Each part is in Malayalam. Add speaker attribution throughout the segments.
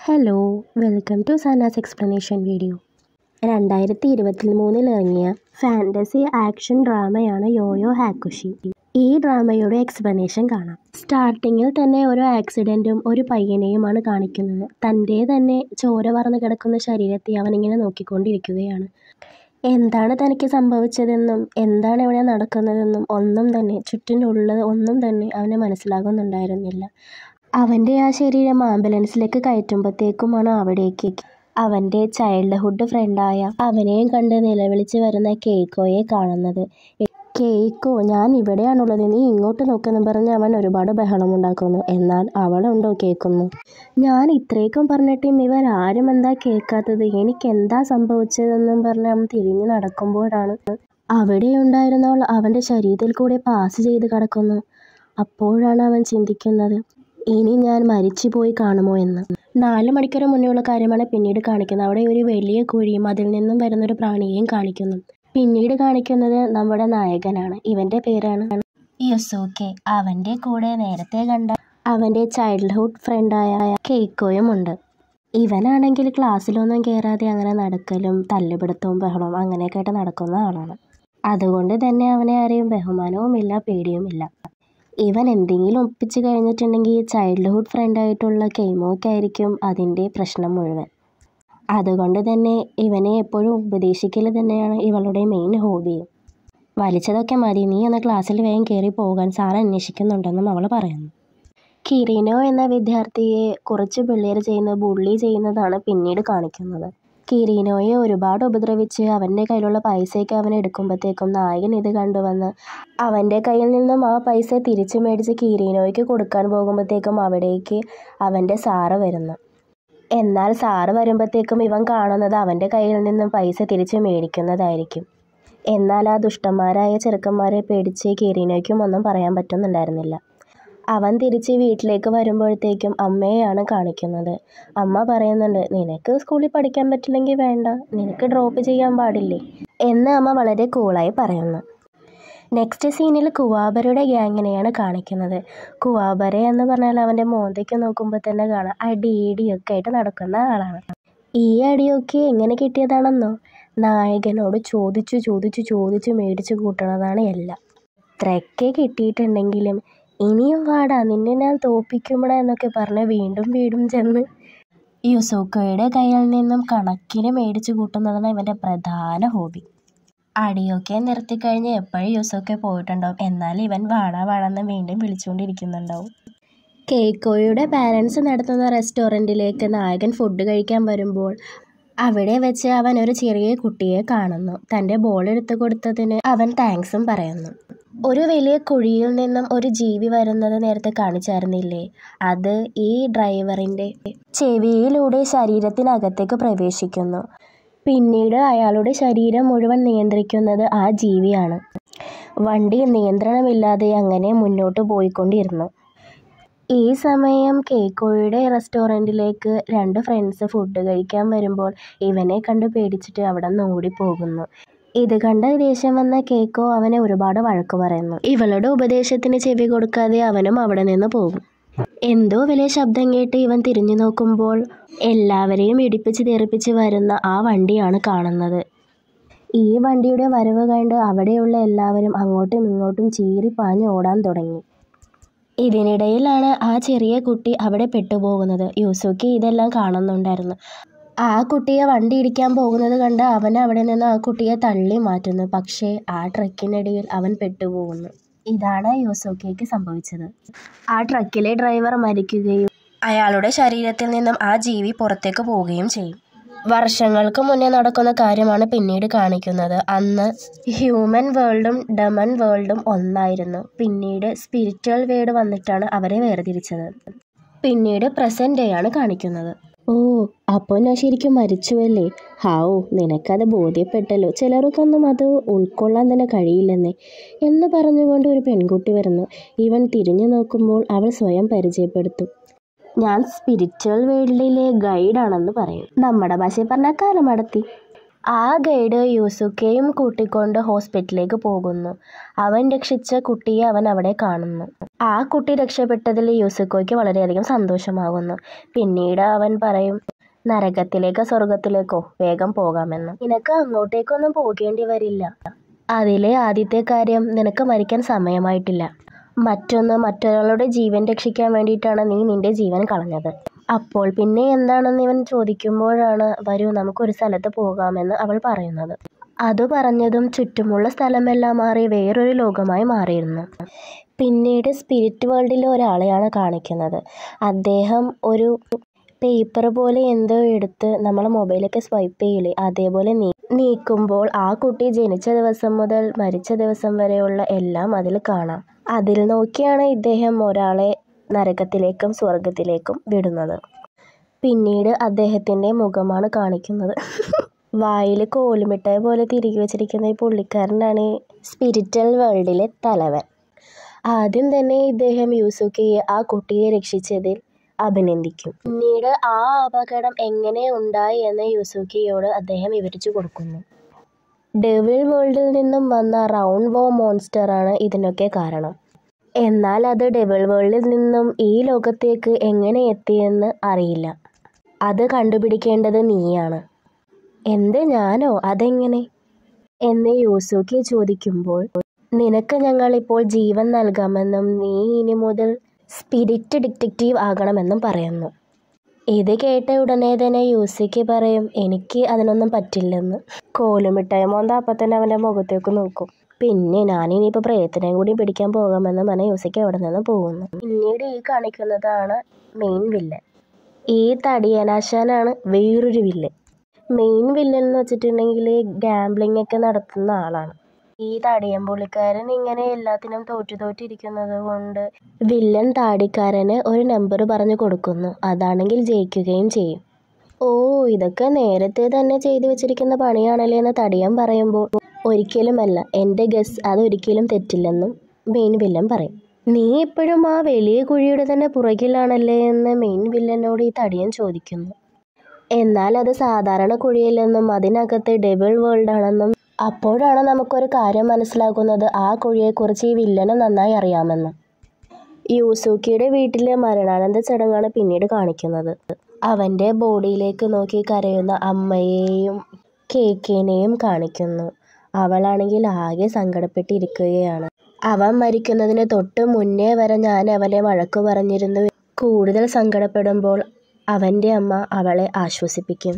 Speaker 1: hello welcome to Sana's explanation video രണ്ടായിരത്തി ഇരുപത്തി മൂന്നിൽ ഇറങ്ങിയ ഫാൻറ്റസി ആക്ഷൻ ഡ്രാമയാണ് യോയോ ഹാക്കുഷി ഈ ഡ്രാമയുടെ എക്സ്പ്ലനേഷൻ കാണാം സ്റ്റാർട്ടിങ്ങിൽ തന്നെ ഒരു ആക്സിഡൻറ്റും ഒരു പയ്യനെയുമാണ് കാണിക്കുന്നത് തൻ്റെ തന്നെ ചോര വാർന്ന് കിടക്കുന്ന ശരീരത്തെ അവനിങ്ങനെ നോക്കിക്കൊണ്ടിരിക്കുകയാണ് എന്താണ് തനിക്ക് സംഭവിച്ചതെന്നും എന്താണ് ഇവിടെ നടക്കുന്നതെന്നും ഒന്നും തന്നെ ചുറ്റിനുള്ളത് ഒന്നും തന്നെ അവന് മനസ്സിലാകുന്നുണ്ടായിരുന്നില്ല അവൻ്റെ ആ ശരീരം ആംബുലൻസിലേക്ക് കയറ്റുമ്പോഴത്തേക്കുമാണ് അവിടേക്ക് അവൻ്റെ ചൈൽഡ്ഹുഡ് ഫ്രണ്ടായ അവനെയും കണ്ട് നിലവിളിച്ച് വരുന്ന കേക്കോയെ കാണുന്നത് കേക്കോ ഞാൻ ഇവിടെയാണുള്ളത് നീ ഇങ്ങോട്ട് നോക്കെന്ന് പറഞ്ഞ് അവൻ ഒരുപാട് ബഹളമുണ്ടാക്കുന്നു എന്നാൽ അവളുണ്ടോ കേൾക്കുന്നു ഞാൻ ഇത്രയൊക്കെ പറഞ്ഞിട്ടും ഇവർ ആരും എന്താ കേൾക്കാത്തത് എനിക്ക് എന്താ സംഭവിച്ചതെന്നും പറഞ്ഞ് അവൻ തിരിഞ്ഞു നടക്കുമ്പോഴാണ് അവിടെ ഉണ്ടായിരുന്നവൾ അവൻ്റെ ശരീരത്തിൽ കൂടെ പാസ് ചെയ്ത് കിടക്കുന്നു അപ്പോഴാണ് അവൻ ചിന്തിക്കുന്നത് ഇനി ഞാൻ മരിച്ചു പോയി കാണുമോ എന്ന് നാല് മണിക്കൂർ മുന്നേയുള്ള കാര്യമാണ് പിന്നീട് കാണിക്കുന്നത് അവിടെ ഒരു വലിയ കുഴിയും അതിൽ നിന്നും വരുന്നൊരു പ്രാണിയെയും കാണിക്കുന്നു പിന്നീട് കാണിക്കുന്നത് നമ്മുടെ നായകനാണ് ഇവൻ്റെ പേരാണ് യുസൂക്കെ അവൻ്റെ കൂടെ നേരത്തെ കണ്ട അവൻ്റെ ചൈൽഡ്ഹുഡ് ഫ്രണ്ടായ കേക്കോയും ഉണ്ട് ഇവനാണെങ്കിൽ ക്ലാസ്സിലൊന്നും കയറാതെ അങ്ങനെ നടക്കലും തല്ലുപിടുത്തവും ബഹളവും അങ്ങനെയൊക്കെ ആയിട്ട് നടക്കുന്ന ആളാണ് അതുകൊണ്ട് തന്നെ അവനെ ആരെയും ബഹുമാനവുമില്ല പേടിയുമില്ല ഇവൻ എന്തെങ്കിലും ഒപ്പിച്ച് കഴിഞ്ഞിട്ടുണ്ടെങ്കിൽ ചൈൽഡ്ഹുഡ് ഫ്രണ്ടായിട്ടുള്ള കെയ്മോക്കായിരിക്കും അതിൻ്റെ പ്രശ്നം മുഴുവൻ അതുകൊണ്ട് തന്നെ ഇവനെ എപ്പോഴും ഉപദേശിക്കൽ തന്നെയാണ് ഇവളുടെ മെയിൻ ഹോബിയും വലിച്ചതൊക്കെ മതി നീ എന്ന ക്ലാസ്സിൽ വേഗം കയറി പോകാൻ സാർ അന്വേഷിക്കുന്നുണ്ടെന്നും അവൾ പറയുന്നു കിരീനോ എന്ന വിദ്യാർത്ഥിയെ കുറച്ച് പിള്ളേർ ചെയ്യുന്ന ബുള്ളി ചെയ്യുന്നതാണ് പിന്നീട് കാണിക്കുന്നത് കിരീനോയെ ഒരുപാട് ഉപദ്രവിച്ച് അവൻ്റെ കയ്യിലുള്ള പൈസയൊക്കെ അവൻ എടുക്കുമ്പോഴത്തേക്കും നായകൻ ഇത് കണ്ടുവന്ന് അവൻ്റെ കയ്യിൽ നിന്നും ആ പൈസ തിരിച്ചു മേടിച്ച് കിരീനോയ്ക്ക് കൊടുക്കാൻ പോകുമ്പോഴത്തേക്കും അവിടേക്ക് അവൻ്റെ സാറ് വരുന്നു എന്നാൽ സാറ് വരുമ്പോഴത്തേക്കും ഇവൻ കാണുന്നത് അവൻ്റെ കയ്യിൽ നിന്നും പൈസ തിരിച്ച് മേടിക്കുന്നതായിരിക്കും എന്നാൽ ആ ദുഷ്ടന്മാരായ ചെറുക്കന്മാരെ പേടിച്ച് കിരീനോയ്ക്കും ഒന്നും പറയാൻ പറ്റുന്നുണ്ടായിരുന്നില്ല അവൻ തിരിച്ച് വീട്ടിലേക്ക് വരുമ്പോഴത്തേക്കും അമ്മയെയാണ് കാണിക്കുന്നത് അമ്മ പറയുന്നുണ്ട് നിനക്ക് സ്കൂളിൽ പഠിക്കാൻ പറ്റില്ലെങ്കിൽ വേണ്ട നിനക്ക് ഡ്രോപ്പ് ചെയ്യാൻ പാടില്ലേ എന്ന് അമ്മ വളരെ കൂളായി പറയുന്നു നെക്സ്റ്റ് സീനിൽ കുവാബരയുടെ ഗ്യാങ്ങിനെയാണ് കാണിക്കുന്നത് കുവാബര എന്ന് പറഞ്ഞാൽ അവൻ്റെ മോന്തയ്ക്ക് നോക്കുമ്പോൾ തന്നെ കാണാം അടി ഇടിയൊക്കെ ആയിട്ട് നടക്കുന്ന ആളാണ് ഈ അടിയൊക്കെ എങ്ങനെ കിട്ടിയതാണെന്നോ നായകനോട് ചോദിച്ചു ചോദിച്ചു ചോദിച്ചു മേടിച്ചു കൂട്ടണതാണ് എല്ലാം ഇത്രയൊക്കെ കിട്ടിയിട്ടുണ്ടെങ്കിലും ഇനിയും വാടാ നിന്നെ ഞാൻ തോപ്പിക്കുമ്പോഴാ എന്നൊക്കെ പറഞ്ഞ് വീണ്ടും വീണ്ടും ചെന്ന് യുസോക്കോയുടെ കയ്യിൽ നിന്നും കണക്കിന് മേടിച്ചു കൂട്ടുന്നതാണ് ഇവൻ്റെ പ്രധാന ഹോബി അടിയൊക്കെ നിർത്തിക്കഴിഞ്ഞ് എപ്പോഴും യൂസൊക്കെ പോയിട്ടുണ്ടാവും എന്നാൽ ഇവൻ വാടാ വാടാന്ന് വീണ്ടും വിളിച്ചുകൊണ്ടിരിക്കുന്നുണ്ടാവും കേക്കോയുടെ പാരൻസ് നടത്തുന്ന റെസ്റ്റോറൻറ്റിലേക്ക് നായകൻ ഫുഡ് കഴിക്കാൻ വരുമ്പോൾ അവിടെ വെച്ച് അവൻ ഒരു ചെറിയ കുട്ടിയെ കാണുന്നു തൻ്റെ ബോൾ എടുത്തു കൊടുത്തതിന് അവൻ താങ്ക്സും പറയുന്നു ഒരു വലിയ കുഴിയിൽ നിന്നും ഒരു ജീവി വരുന്നത് നേരത്തെ കാണിച്ചായിരുന്നില്ലേ അത് ഈ ഡ്രൈവറിൻ്റെ ചെവിയിലൂടെ ശരീരത്തിനകത്തേക്ക് പ്രവേശിക്കുന്നു പിന്നീട് അയാളുടെ ശരീരം മുഴുവൻ നിയന്ത്രിക്കുന്നത് ആ ജീവിയാണ് വണ്ടി നിയന്ത്രണമില്ലാതെ അങ്ങനെ മുന്നോട്ട് പോയിക്കൊണ്ടിരുന്നു ഈ സമയം കേക്കോയുടെ റെസ്റ്റോറൻറ്റിലേക്ക് രണ്ട് ഫ്രണ്ട്സ് ഫുഡ് കഴിക്കാൻ വരുമ്പോൾ ഇവനെ കണ്ട് പേടിച്ചിട്ട് അവിടെ നിന്ന് ഓടിപ്പോകുന്നു ഇത് കണ്ട് ദേഷ്യം വന്ന കേക്കോ അവനെ ഒരുപാട് വഴക്ക് പറയുന്നു ഇവളുടെ ഉപദേശത്തിന് ചെവി കൊടുക്കാതെ അവനും അവിടെ നിന്ന് പോകും എന്തോ വലിയ ശബ്ദം കേട്ട് ഇവൻ തിരിഞ്ഞു നോക്കുമ്പോൾ എല്ലാവരെയും ഇടിപ്പിച്ച് തെറിപ്പിച്ച് വരുന്ന ആ വണ്ടിയാണ് കാണുന്നത് ഈ വണ്ടിയുടെ വരവ് കണ്ട് അവിടെയുള്ള എല്ലാവരും അങ്ങോട്ടും ഇങ്ങോട്ടും ചീറി പാഞ്ഞ് ഓടാൻ തുടങ്ങി ഇതിനിടയിലാണ് ആ ചെറിയ കുട്ടി അവിടെ പെട്ടുപോകുന്നത് യൂസുക്കി ഇതെല്ലാം കാണുന്നുണ്ടായിരുന്നു ആ കുട്ടിയെ വണ്ടി ഇടിക്കാൻ പോകുന്നത് കണ്ട് അവൻ അവിടെ നിന്ന് ആ കുട്ടിയെ തള്ളി മാറ്റുന്നു പക്ഷേ ആ ട്രക്കിനിടയിൽ അവൻ പെട്ടുപോകുന്നു ഇതാണ് യൂസോക്കയ്ക്ക് സംഭവിച്ചത് ആ ട്രക്കിലെ ഡ്രൈവർ മരിക്കുകയും അയാളുടെ ശരീരത്തിൽ നിന്നും ആ ജീവി പുറത്തേക്ക് പോവുകയും ചെയ്യും വർഷങ്ങൾക്ക് മുന്നേ നടക്കുന്ന കാര്യമാണ് പിന്നീട് കാണിക്കുന്നത് അന്ന് ഹ്യൂമൻ വേൾഡും ഡമൻ വേൾഡും ഒന്നായിരുന്നു പിന്നീട് സ്പിരിച്വൽ വേർഡ് വന്നിട്ടാണ് അവരെ വേർതിരിച്ചത് പിന്നീട് പ്രസൻറ്റ് ഡേ ആണ് കാണിക്കുന്നത് ഓ അപ്പോൾ ഞാൻ ശരിക്കും മരിച്ചുവല്ലേ ഹാവു നിനക്കത് ബോധ്യപ്പെട്ടല്ലോ ചിലർക്കൊന്നും അത് ഉൾക്കൊള്ളാൻ തന്നെ കഴിയില്ലെന്നേ എന്ന് പറഞ്ഞുകൊണ്ട് ഒരു പെൺകുട്ടി വരുന്നു ഇവൻ തിരിഞ്ഞു നോക്കുമ്പോൾ അവൾ സ്വയം പരിചയപ്പെടുത്തും ഞാൻ സ്പിരിച്വൽ വേൾഡിലെ ഗൈഡാണെന്ന് പറയും നമ്മുടെ ഭാഷയിൽ പറഞ്ഞാൽ കാലമടത്തി ആ ഗൈഡ് യൂസുക്കെയും കൂട്ടിക്കൊണ്ട് ഹോസ്പിറ്റലിലേക്ക് പോകുന്നു അവൻ രക്ഷിച്ച കുട്ടിയെ അവൻ അവിടെ കാണുന്നു ആ കുട്ടി രക്ഷപ്പെട്ടതിൽ യൂസുക്കോയ്ക്ക് വളരെയധികം സന്തോഷമാകുന്നു പിന്നീട് അവൻ പറയും നരകത്തിലേക്കോ സ്വർഗത്തിലേക്കോ വേഗം പോകാമെന്ന് നിനക്ക് അങ്ങോട്ടേക്കൊന്നും പോകേണ്ടി വരില്ല അതിലെ ആദ്യത്തെ കാര്യം നിനക്ക് മരിക്കാൻ സമയമായിട്ടില്ല മറ്റൊന്ന് മറ്റൊരാളുടെ ജീവൻ രക്ഷിക്കാൻ വേണ്ടിയിട്ടാണ് നീ നിന്റെ ജീവൻ കളഞ്ഞത് അപ്പോൾ പിന്നെ എന്താണെന്ന് ഇവൻ ചോദിക്കുമ്പോഴാണ് വരൂ നമുക്കൊരു സ്ഥലത്ത് പോകാമെന്ന് അവൾ പറയുന്നത് അത് പറഞ്ഞതും ചുറ്റുമുള്ള സ്ഥലമെല്ലാം മാറി വേറൊരു ലോകമായി മാറിയിരുന്നു പിന്നീട് സ്പിരിറ്റ് വേൾഡിലെ ഒരാളെയാണ് കാണിക്കുന്നത് അദ്ദേഹം ഒരു പേപ്പർ പോലെ എന്തോ എടുത്ത് നമ്മളെ മൊബൈലൊക്കെ സ്വൈപ്പ് ചെയ്യില്ലേ അതേപോലെ നീ നീക്കുമ്പോൾ ആ കുട്ടി ജനിച്ച ദിവസം മുതൽ മരിച്ച ദിവസം വരെയുള്ള എല്ലാം അതിൽ കാണാം അതിൽ നോക്കിയാണ് ഇദ്ദേഹം ഒരാളെ നരകത്തിലേക്കും സ്വർഗത്തിലേക്കും വിടുന്നത് പിന്നീട് അദ്ദേഹത്തിൻ്റെ മുഖമാണ് കാണിക്കുന്നത് വായിൽ കോലുമിഠായി പോലെ തിരികെ വെച്ചിരിക്കുന്ന ഈ പുള്ളിക്കാരനാണ് സ്പിരിറ്റൽ വേൾഡിലെ തലവൻ ആദ്യം തന്നെ ഇദ്ദേഹം യൂസുക്കയെ ആ കുട്ടിയെ രക്ഷിച്ചതിൽ അഭിനന്ദിക്കും പിന്നീട് ആ അപകടം എങ്ങനെ ഉണ്ടായി എന്ന് യൂസുക്കിയോട് അദ്ദേഹം വിവരിച്ചു കൊടുക്കുന്നു ഡെവിൾ വേൾഡിൽ നിന്നും വന്ന റൗണ്ട് വോ മോൺസ്റ്ററാണ് ഇതിനൊക്കെ കാരണം എന്നാൽ അത് ഡെവിൾ വേൾഡിൽ നിന്നും ഈ ലോകത്തേക്ക് എങ്ങനെ എത്തിയെന്ന് അറിയില്ല അത് കണ്ടുപിടിക്കേണ്ടത് നീയാണ് എന്ത് ഞാനോ അതെങ്ങനെ എന്ന് യൂസുക്കി ചോദിക്കുമ്പോൾ നിനക്ക് ഞങ്ങൾ ഇപ്പോൾ ജീവൻ നൽകാമെന്നും നീ ഇനി മുതൽ സ്പിരിറ്റ് ഡിറ്റക്റ്റീവ് ആകണമെന്നും പറയുന്നു ഇത് കേട്ട ഉടനെ തന്നെ യൂസിക്ക് പറയും എനിക്ക് അതിനൊന്നും പറ്റില്ലെന്ന് കോലുമിട്ടായ മോന്ത അപ്പം തന്നെ അവൻ്റെ മുഖത്തേക്ക് നോക്കും പിന്നെ ഞാനിനിയിപ്പോൾ പ്രയത്നം കൂടി പിടിക്കാൻ പോകാമെന്ന് പറഞ്ഞ യൂസിക്ക് അവിടെ നിന്ന് പോകുന്നു പിന്നീട് ഈ കാണിക്കുന്നതാണ് മെയിൻ വില്ലൻ ഈ തടിയനാശാനാണ് വേറൊരു വില്ലൻ മെയിൻ വില്ലൻ എന്ന് വെച്ചിട്ടുണ്ടെങ്കിൽ ഗാംബ്ലിംഗ് ഒക്കെ നടത്തുന്ന ആളാണ് ഈ തടിയൻ പുള്ളിക്കാരൻ ഇങ്ങനെ എല്ലാത്തിനും തോറ്റു തോറ്റിരിക്കുന്നത് കൊണ്ട് വില്ലൻ താടിക്കാരന് ഒരു നമ്പർ പറഞ്ഞു കൊടുക്കുന്നു അതാണെങ്കിൽ ജയിക്കുകയും ചെയ്യും ഓ ഇതൊക്കെ നേരത്തെ തന്നെ ചെയ്തു വെച്ചിരിക്കുന്ന പണിയാണല്ലേ എന്ന് തടിയൻ പറയുമ്പോൾ ഒരിക്കലുമല്ല എൻ്റെ ഗസ് അതൊരിക്കലും തെറ്റില്ലെന്നും മെയിൻ വില്ലൻ പറയും നീ ഇപ്പോഴും ആ വലിയ കുഴിയുടെ തന്നെ പുറകിലാണല്ലേ എന്ന് മെയിൻ വില്ലനോട് ഈ തടിയൻ ചോദിക്കുന്നു എന്നാൽ അത് സാധാരണ കുഴിയല്ലെന്നും അതിനകത്ത് ഡെവിൾ വേൾഡ് ആണെന്നും അപ്പോഴാണ് നമുക്കൊരു കാര്യം മനസ്സിലാകുന്നത് ആ കുഴിയെക്കുറിച്ച് ഈ വില്ലന് നന്നായി അറിയാമെന്ന് യൂസൂക്കിയുടെ വീട്ടിലെ മരണാനന്ദ ചടങ്ങാണ് പിന്നീട് കാണിക്കുന്നത് അവൻ്റെ ബോഡിയിലേക്ക് നോക്കി കരയുന്ന അമ്മയെയും കേക്കിനെയും കാണിക്കുന്നു അവളാണെങ്കിൽ ആകെ സങ്കടപ്പെട്ടിരിക്കുകയാണ് അവൻ മരിക്കുന്നതിന് തൊട്ട് മുന്നേ വരെ ഞാൻ അവനെ വഴക്കു പറഞ്ഞിരുന്നു കൂടുതൽ സങ്കടപ്പെടുമ്പോൾ അവൻ്റെ അമ്മ അവളെ ആശ്വസിപ്പിക്കും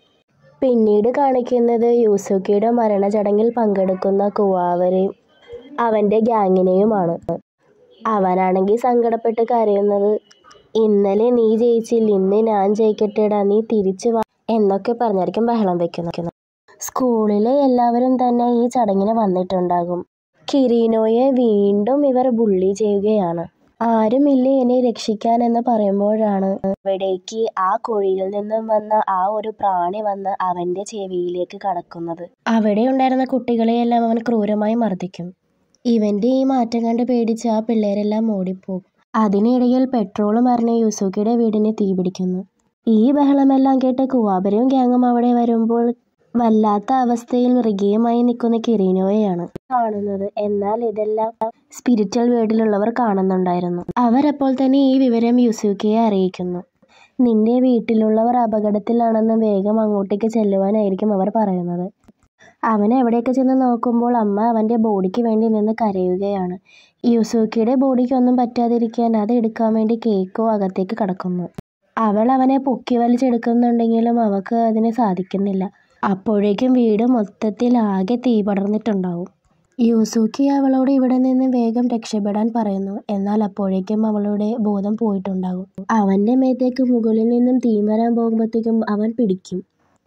Speaker 1: പിന്നീട് കാണിക്കുന്നത് യൂസുക്കിയുടെ മരണചടങ്ങിൽ പങ്കെടുക്കുന്ന കുവാവരെയും അവൻ്റെ ഗ്യാങ്ങിനെയുമാണ് അവനാണെങ്കിൽ സങ്കടപ്പെട്ട് കരയുന്നത് ഇന്നലെ നീ ജയിച്ചില്ല ഇന്ന് ഞാൻ ജയിക്കട്ടെടാ നീ തിരിച്ചു വാ എന്നൊക്കെ പറഞ്ഞായിരിക്കും ബഹളം വെക്കുന്നത് സ്കൂളിലെ എല്ലാവരും തന്നെ ഈ ചടങ്ങിന് വന്നിട്ടുണ്ടാകും കിരീനോയെ വീണ്ടും ഇവർ ബുള്ളി ചെയ്യുകയാണ് ആരുമില്ലേ എന്നെ രക്ഷിക്കാൻ എന്ന് പറയുമ്പോഴാണ് അവിടേക്ക് ആ കുഴിയിൽ നിന്നും വന്ന ആ ഒരു പ്രാണി വന്ന് അവന്റെ ചെവിയിലേക്ക് കടക്കുന്നത് അവിടെ ഉണ്ടായിരുന്ന കുട്ടികളെയെല്ലാം അവൻ ക്രൂരമായി മർദ്ദിക്കും ഇവന്റെ ഈ മാറ്റം കണ്ട് പേടിച്ച് ആ പിള്ളേരെല്ലാം ഓടിപ്പോകും അതിനിടയിൽ പെട്രോൾ മറിഞ്ഞ് യൂസുക്കിയുടെ വീടിന് തീപിടിക്കുന്നു ഈ ബഹളമെല്ലാം കേട്ട് കുവാബരയും ഗ്യാങ്ങും അവിടെ വരുമ്പോൾ വല്ലാത്ത അവസ്ഥയിൽ മൃഗീയമായി നിൽക്കുന്ന കിരീനോയെയാണ് കാണുന്നത് എന്നാൽ ഇതെല്ലാം സ്പിരിച്വൽ വേൾഡിലുള്ളവർ കാണുന്നുണ്ടായിരുന്നു അവരപ്പോൾ തന്നെ ഈ വിവരം യൂസുക്കിയെ അറിയിക്കുന്നു നിന്റെ വീട്ടിലുള്ളവർ അപകടത്തിലാണെന്നും വേഗം അങ്ങോട്ടേക്ക് ചെല്ലുവാനായിരിക്കും അവർ പറയുന്നത് അവൻ എവിടെയൊക്കെ ചെന്ന് നോക്കുമ്പോൾ അമ്മ അവൻ്റെ ബോഡിക്ക് വേണ്ടി നിന്ന് കരയുകയാണ് യൂസുക്കിയുടെ ബോഡിക്ക് ഒന്നും പറ്റാതിരിക്കാൻ അത് എടുക്കാൻ വേണ്ടി കേക്കോ അകത്തേക്ക് കടക്കുന്നു അവൾ അവനെ പൊക്കി വലിച്ചെടുക്കുന്നുണ്ടെങ്കിലും അവൾക്ക് അതിന് സാധിക്കുന്നില്ല അപ്പോഴേക്കും വീട് മൊത്തത്തിൽ ആകെ തീ പടർന്നിട്ടുണ്ടാവും യൂസുക്കി അവളോട് ഇവിടെ നിന്ന് വേഗം രക്ഷപ്പെടാൻ പറയുന്നു എന്നാൽ അപ്പോഴേക്കും അവളുടെ ബോധം പോയിട്ടുണ്ടാകും അവൻ്റെ മേത്തേക്ക് മുകളിൽ നിന്നും തീ വരാൻ പോകുമ്പോഴത്തേക്കും അവൻ പിടിക്കും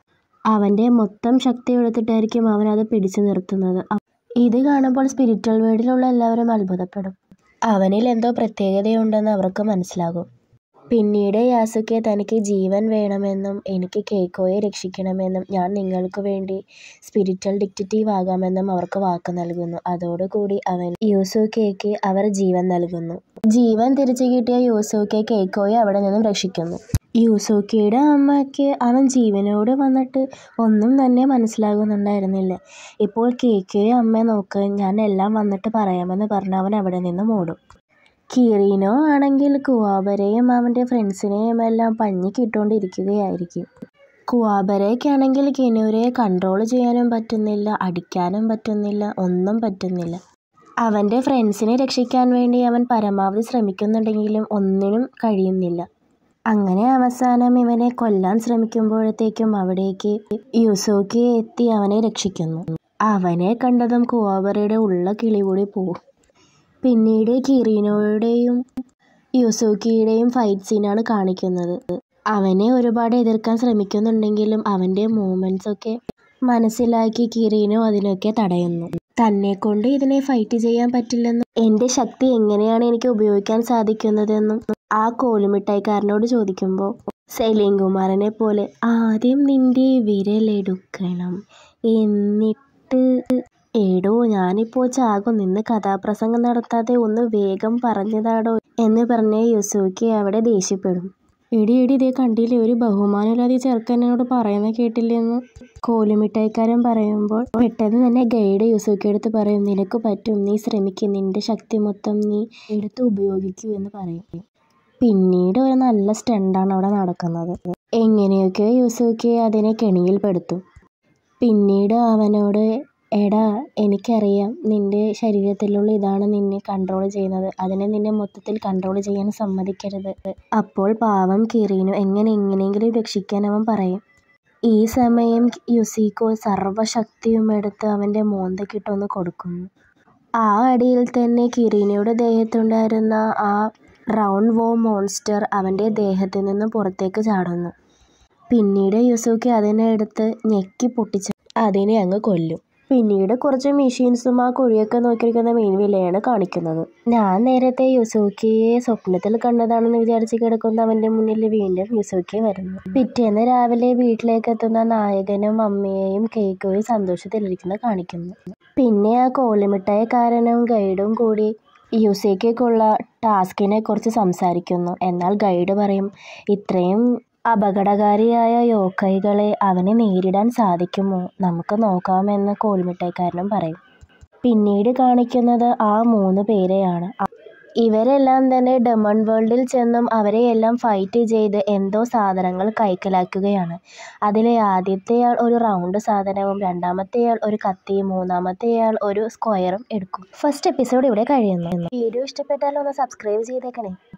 Speaker 1: അവൻ്റെ മൊത്തം ശക്തി എടുത്തിട്ടായിരിക്കും അവൻ അത് പിടിച്ചു നിർത്തുന്നത് ഇത് കാണുമ്പോൾ സ്പിരിച്വൽ വേൾഡിലുള്ള എല്ലാവരും അത്ഭുതപ്പെടും അവനിൽ എന്തോ പ്രത്യേകതയുണ്ടെന്ന് അവർക്ക് മനസ്സിലാകും പിന്നീട് യാസുക്കെ തനിക്ക് ജീവൻ വേണമെന്നും എനിക്ക് കേക്കോയെ രക്ഷിക്കണമെന്നും ഞാൻ നിങ്ങൾക്ക് വേണ്ടി സ്പിരിച്വൽ ഡിക്റ്റേറ്റീവ് ആകാമെന്നും അവർക്ക് വാക്ക് നൽകുന്നു അതോടുകൂടി അവൻ യൂസുക്കയ്ക്ക് അവർ ജീവൻ നൽകുന്നു ജീവൻ തിരിച്ചു കിട്ടിയ യൂസുക്കെ കേക്കോയെ അവിടെ നിന്നും രക്ഷിക്കുന്നു യൂസോക്കിയുടെ അമ്മയ്ക്ക് അവൻ ജീവനോട് വന്നിട്ട് ഒന്നും തന്നെ മനസ്സിലാകുന്നുണ്ടായിരുന്നില്ല ഇപ്പോൾ കേക്കോയെ അമ്മ നോക്ക് ഞാൻ എല്ലാം വന്നിട്ട് പറയാമെന്ന് പറഞ്ഞ് അവൻ അവിടെ നിന്ന് ഓടും കീറീനോ ആണെങ്കിൽ കുവാബരെയും അവൻ്റെ ഫ്രണ്ട്സിനെയും എല്ലാം പഞ്ഞിക്കിട്ടുകൊണ്ടിരിക്കുകയായിരിക്കും കുവാബരയ്ക്കാണെങ്കിൽ കിനൂരയെ കൺട്രോൾ ചെയ്യാനും പറ്റുന്നില്ല അടിക്കാനും പറ്റുന്നില്ല ഒന്നും പറ്റുന്നില്ല അവൻ്റെ ഫ്രണ്ട്സിനെ രക്ഷിക്കാൻ വേണ്ടി അവൻ പരമാവധി ശ്രമിക്കുന്നുണ്ടെങ്കിലും ഒന്നിനും കഴിയുന്നില്ല അങ്ങനെ അവസാനം ഇവനെ കൊല്ലാൻ ശ്രമിക്കുമ്പോഴത്തേക്കും അവിടേക്ക് യൂസോക്കി എത്തി അവനെ രക്ഷിക്കുന്നു അവനെ കണ്ടതും കുവാബറയുടെ ഉള്ള കിളികൂടി പോവും പിന്നീട് കിറീനോയുടെയും യൂസോക്കിയുടെയും ഫൈറ്റ് സീനാണ് കാണിക്കുന്നത് അവനെ ഒരുപാട് എതിർക്കാൻ ശ്രമിക്കുന്നുണ്ടെങ്കിലും അവൻ്റെ മൂവ്മെൻറ്റ്സ് ഒക്കെ മനസ്സിലാക്കി കിറീനോ അതിനൊക്കെ തടയുന്നു തന്നെ കൊണ്ട് ഇതിനെ ഫൈറ്റ് ചെയ്യാൻ പറ്റില്ലെന്നും എൻ്റെ ശക്തി എങ്ങനെയാണ് എനിക്ക് ഉപയോഗിക്കാൻ സാധിക്കുന്നതെന്നും ആ കോലുമിഠായിക്കാരനോട് ചോദിക്കുമ്പോൾ സലീം കുമാറിനെ പോലെ ആദ്യം നിന്റെ വിരലെടുക്കണം എന്നിട്ട് എടോ ഞാനിപ്പോൾ ചാകും നിന്ന് കഥാപ്രസംഗം നടത്താതെ ഒന്ന് വേഗം പറഞ്ഞതാടോ എന്ന് പറഞ്ഞ് യുസൂക്കി അവിടെ ദേഷ്യപ്പെടും എടി എടി ഇതേ കണ്ടില്ലേ ഒരു ബഹുമാനമില്ലാതെ ഈ ചെറുക്കൻ എന്നോട് പറയുന്ന കേട്ടില്ലെന്ന് കോലുമിഠായിക്കാരൻ പറയുമ്പോൾ പെട്ടെന്ന് തന്നെ ഗൈഡ് യുസൂക്കി എടുത്ത് പറയും നിനക്ക് പറ്റും നീ ശ്രമിക്കും നിന്റെ ശക്തി മൊത്തം നീ എടുത്ത് ഉപയോഗിക്കൂ എന്ന് പറയും പിന്നീട് ഒരു നല്ല സ്റ്റണ്ടാണ് അവിടെ നടക്കുന്നത് എങ്ങനെയൊക്കെ യൂസുക്കി അതിനെ കെണിയിൽപ്പെടുത്തും പിന്നീട് അവനോട് എടാ എനിക്കറിയാം നിന്റെ ശരീരത്തിലുള്ള ഇതാണ് നിന്നെ കൺട്രോൾ ചെയ്യുന്നത് അതിനെ നിന്നെ മൊത്തത്തിൽ കൺട്രോൾ ചെയ്യാൻ സമ്മതിക്കരുത് അപ്പോൾ പാവം കിറീനു എങ്ങനെ എങ്ങനെയെങ്കിലും രക്ഷിക്കാൻ അവൻ പറയും ഈ സമയം യുസീക്കോ സർവ്വശക്തിയും എടുത്ത് അവൻ്റെ മോന്തക്കിട്ടൊന്ന് കൊടുക്കുന്നു ആ അടിയിൽ തന്നെ കിറീനയുടെ ദേഹത്തുണ്ടായിരുന്ന ആ റൗണ്ട് വോ മോൺസ്റ്റർ അവൻ്റെ ദേഹത്തിൽ നിന്നും പുറത്തേക്ക് ചാടുന്നു പിന്നീട് യുസൂക്കി അതിനെ എടുത്ത് ഞെക്കി പൊട്ടിച്ച് അതിനെ അങ്ങ് കൊല്ലും പിന്നീട് കുറച്ച് മെഷീൻസും ആ കുഴിയൊക്കെ നോക്കിയിരിക്കുന്ന മെയിൻ വിലയാണ് കാണിക്കുന്നത് ഞാൻ നേരത്തെ യുസൂക്കിയെ സ്വപ്നത്തിൽ കണ്ടതാണെന്ന് വിചാരിച്ച് കിടക്കുന്ന അവൻ്റെ മുന്നിൽ വീണ്ടും യുസൂക്കി വരുന്നു പിറ്റേന്ന് രാവിലെ വീട്ടിലേക്ക് എത്തുന്ന നായകനും അമ്മയെയും കേക്കോയും സന്തോഷത്തിലിരിക്കുന്ന കാണിക്കുന്നു പിന്നെ ആ കോലിമിഠായിക്കാരനും ഗൈഡും കൂടി യുസേക്കുള്ള ടാസ്കിനെ കുറിച്ച് സംസാരിക്കുന്നു എന്നാൽ ഗൈഡ് പറയും ഇത്രയും അപകടകാരിയായ യോക്കൈകളെ അവനെ നേരിടാൻ സാധിക്കുമോ നമുക്ക് നോക്കാമെന്ന് കോൽമിഠായിക്കാരനും പറയും പിന്നീട് കാണിക്കുന്നത് ആ മൂന്ന് പേരെയാണ് ഇവരെല്ലാം തന്നെ ഡെമൺ വേൾഡിൽ ചെന്നും അവരെയെല്ലാം ഫൈറ്റ് ചെയ്ത് എന്തോ സാധനങ്ങൾ കൈക്കലാക്കുകയാണ് അതിലെ ആദ്യത്തെയാൾ ഒരു റൗണ്ട് സാധനവും രണ്ടാമത്തെയാൾ ഒരു കത്തിയും മൂന്നാമത്തെയാൾ ഒരു സ്ക്വയറും എടുക്കും ഫസ്റ്റ് എപ്പിസോഡ് ഇവിടെ കഴിയുന്നു വീഡിയോ ഇഷ്ടപ്പെട്ടാൽ ഒന്ന് സബ്സ്ക്രൈബ് ചെയ്തേക്കണേ